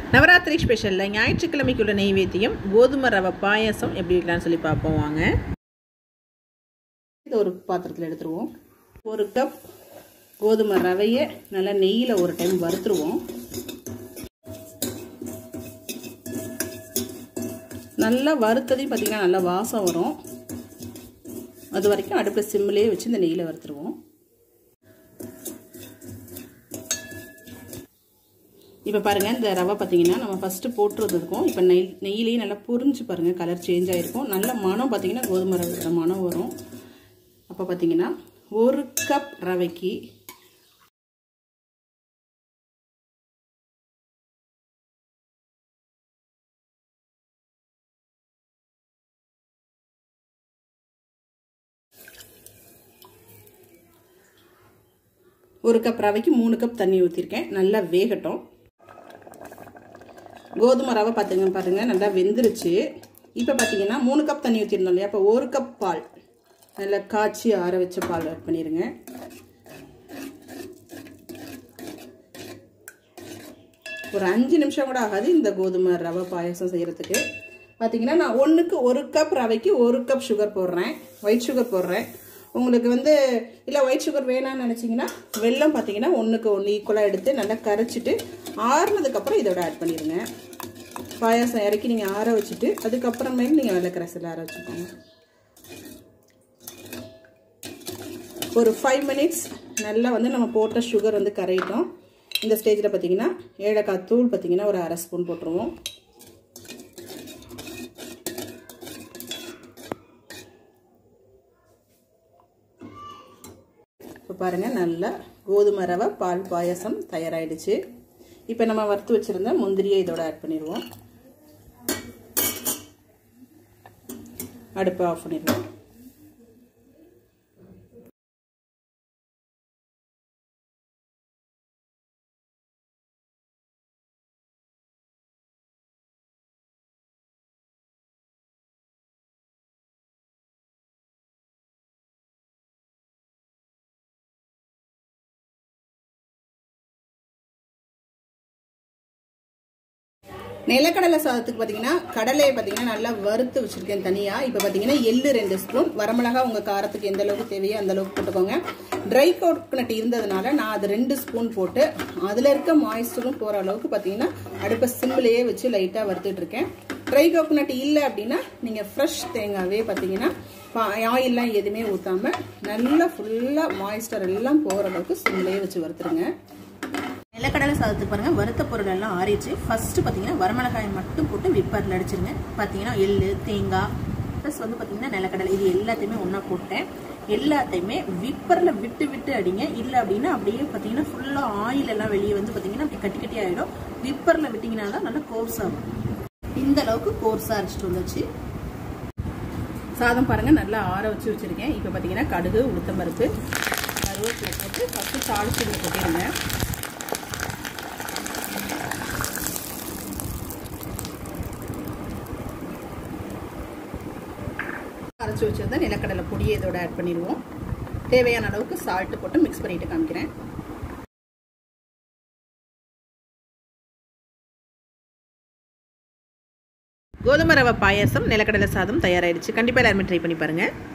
நவராத்திரி ஸ்பெஷலில் ஞாயிற்றுக்கிழமைக்குள்ள நெய்வேத்தியம் கோதுமை ரவை பாயாசம் எப்படி வைக்கலாம்னு சொல்லி பார்ப்போம் வாங்க இது ஒரு பாத்திரத்தில் எடுத்துருவோம் ஒரு கப் கோதுமை ரவையை நல்லா நெய்யில் ஒரு டைம் வறுத்துருவோம் நல்லா வறுத்ததையும் பார்த்திங்கன்னா நல்லா வாசம் வரும் அது வரைக்கும் அடுப்பில் சிம்மிலே வச்சு இந்த நெய்யில் வறுத்துருவோம் இப்போ பாருங்கள் இந்த ரவை பார்த்தீங்கன்னா நம்ம ஃபஸ்ட்டு போட்டுறதுக்கும் இப்போ நெய் நெய்யிலேயே நல்லா புரிஞ்சு பாருங்கள் கலர் சேஞ்ச் ஆகிருக்கும் நல்ல மனம் பார்த்தீங்கன்னா கோதுமை ரவை மனம் வரும் அப்போ பார்த்தீங்கன்னா ஒரு கப் ரவைக்கு ஒரு கப் ரவைக்கு மூணு கப் தண்ணி ஊற்றிருக்கேன் நல்லா வேகட்டும் கோதுமை ரவை பார்த்துங்க பாருங்கள் நல்லா வெந்துருச்சு இப்போ பார்த்தீங்கன்னா மூணு கப் தண்ணி ஊற்றிருந்தோம் இல்லையா அப்போ ஒரு கப் பால் நல்லா காய்ச்சி ஆற வச்ச பால் ஆட் பண்ணிடுங்க ஒரு அஞ்சு நிமிஷம் கூட ஆகாது இந்த கோதுமை ரவை பாயசம் செய்கிறதுக்கு பார்த்தீங்கன்னா நான் ஒன்றுக்கு ஒரு கப் ரவைக்கு ஒரு கப் சுகர் போடுறேன் ஒயிட் சுகர் போடுறேன் உங்களுக்கு வந்து இல்லை ஒயிட் சுகர் வேணாம்னு நினச்சிங்கன்னா வெள்ளம் பார்த்தீங்கன்னா ஒன்றுக்கு ஒன்று ஈக்குவலாக எடுத்து நல்லா கரைச்சிட்டு ஆறுனதுக்கப்புறம் இதோட ஆட் பண்ணிடுங்க பாயாசம் இறக்கி நீங்கள் ஆற வச்சுட்டு அதுக்கப்புறமேல் நீங்கள் வெள்ளைக்கரசில் ஆற வச்சுக்கோங்க ஒரு ஃபைவ் மினிட்ஸ் நல்லா வந்து நம்ம போட்ட சுகர் வந்து கரையிட்டோம் இந்த ஸ்டேஜில் பார்த்தீங்கன்னா ஏலக்காய் தூள் பார்த்தீங்கன்னா ஒரு அரை ஸ்பூன் போட்டுருவோம் இப்போ பாருங்கள் நல்லா கோதுமை ரவை பால் பாயசம் தயாராகிடுச்சு இப்போ நம்ம வறுத்து வச்சுருந்த முந்திரியை இதோட ஆட் பண்ணிடுவோம் அடுப்பை ஆஃப் பண்ணிடுவோம் நிலக்கடலை சாதத்துக்கு பார்த்தீங்கன்னா கடலையை பார்த்தீங்கன்னா நல்லா வறுத்து வச்சுருக்கேன் தனியாக இப்போ பார்த்தீங்கன்னா எள்ளு ரெண்டு ஸ்பூன் வரமிளகா உங்கள் காரத்துக்கு எந்த அளவுக்கு தேவையோ அந்த அளவுக்கு போட்டுக்கோங்க ட்ரை கோகனட் இருந்ததுனால நான் அது ரெண்டு ஸ்பூன் போட்டு அதில் இருக்க மாய்ஸ்டரும் போகிற அளவுக்கு பார்த்தீங்கன்னா அடுப்பை சிம்மிலேயே வச்சு லைட்டாக வறுத்துட்ருக்கேன் ட்ரை கோகனட் இல்லை அப்படின்னா நீங்கள் ஃப்ரெஷ் தேங்காவே பார்த்தீங்கன்னா ஆயிலெலாம் எதுவுமே ஊற்றாமல் நல்லா ஃபுல்லாக மாய்ஸ்டர் எல்லாம் போகிற அளவுக்கு சிம்மிலேயே வச்சு வறுத்துருங்க நிலக்கடலை சாதத்துக்கு பாருங்கள் வறுத்த பொருள் எல்லாம் ஆறிச்சு ஃபஸ்ட்டு பார்த்தீங்கன்னா வரமிளகாயை மட்டும் போட்டு விப்பரில் அடிச்சிருங்க பார்த்தீங்கன்னா எள்ளு தேங்காய் ப்ளஸ் வந்து பார்த்தீங்கன்னா நிலக்கடலை இது எல்லாத்தையுமே ஒன்றா போட்டேன் எல்லாத்தையுமே விப்பரில் விட்டு விட்டு அடிங்க இல்லை அப்படின்னா அப்படியே பார்த்தீங்கன்னா ஃபுல்லாக ஆயில் எல்லாம் வெளியே வந்து பார்த்தீங்கன்னா அப்படி கட்டி கட்டி ஆகிடும் விப்பரில் விட்டிங்கன்னா தான் நல்லா கோர்ஸ் ஆகும் இந்த அளவுக்கு கோர்ஸாக அரைச்சிட்டு வந்துச்சு சாதம் பாருங்கள் நல்லா ஆற வச்சு வச்சுருக்கேன் இப்போ பார்த்தீங்கன்னா கடுகு உளுத்தம்பருப்பு கருவேப்பிலை போட்டு ஃபஸ்ட்டு தாளிச்சு கொட்டிடுங்க அரைச்சி வச்சிருந்த நிலக்கடலை பொடியை இதோட ஆட் பண்ணிடுவோம் தேவையான அளவுக்கு சால்ட்டு போட்டு மிக்ஸ் பண்ணிட்டு காமிக்கிறேன் கோதுமை ரவை பாயாசம் நிலக்கடலை சாதம் தயாராகிடுச்சு கண்டிப்பாக எல்லாருமே ட்ரை பண்ணி பாருங்கள்